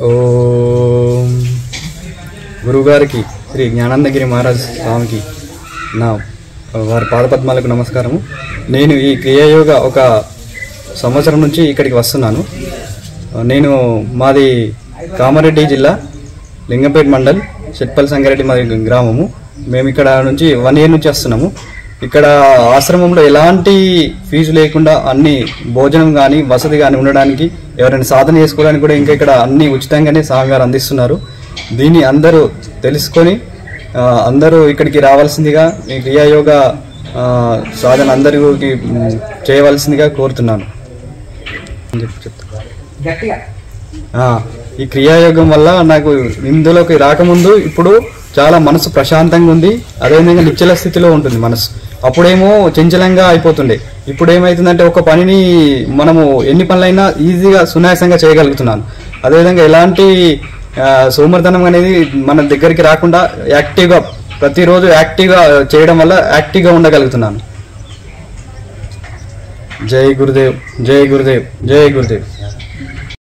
ఓం గురువుగారికి శ్రీ జ్ఞానందగిరి మహారాజ్ స్వామికి నా వారి పాదపద్మాలకు నమస్కారము నేను ఈ క్రియాయోగ ఒక సంవత్సరం నుంచి ఇక్కడికి వస్తున్నాను నేను మాది కామారెడ్డి జిల్లా లింగంపేట మండల్ చెట్పల్లి సంగారెడ్డి మాది గ్రామము మేము ఇక్కడ నుంచి వన్ ఇయర్ నుంచి వస్తున్నాము ఇక్కడ ఆశ్రమంలో ఎలాంటి ఫీజు లేకుండా అన్ని భోజనం కానీ వసతి కానీ ఉండడానికి ఎవరైనా సాధన చేసుకోవడానికి కూడా ఇంకా ఇక్కడ అన్ని ఉచితంగానే స్వామి గారు అందిస్తున్నారు దీన్ని అందరూ తెలుసుకొని ఆ, అందరూ ఇక్కడికి రావాల్సిందిగా ఈ క్రియాయోగ ఆ, సాధన అందరికీ మ్, చేయవలసిందిగా కోరుతున్నాను అని చెప్పి చెప్తా. ఆ, ఈ క్రియాయోగం వల్ల నాకు ఇందులోకి రాకముందు ఇప్పుడు చాలా మనసు ప్రశాంతంగా ఉంది అదేవిధంగా నిశ్చల స్థితిలో ఉంటుంది మనసు అప్పుడేమో చంచలంగా అయిపోతుండే ఇప్పుడు ఏమవుతుందంటే ఒక పనిని మనము ఎన్ని పనులైనా ఈజీగా సునాయాసంగా చేయగలుగుతున్నాను అదేవిధంగా ఎలాంటి ఆ, సోమర్ధనం అనేది మన దగ్గరికి రాకుండా యాక్టివ్గా ప్రతిరోజు యాక్టివ్గా చేయడం వల్ల యాక్టివ్గా ఉండగలుగుతున్నాను జై గురుదేవ్ జై గురుదేవ్ జై గురుదేవ్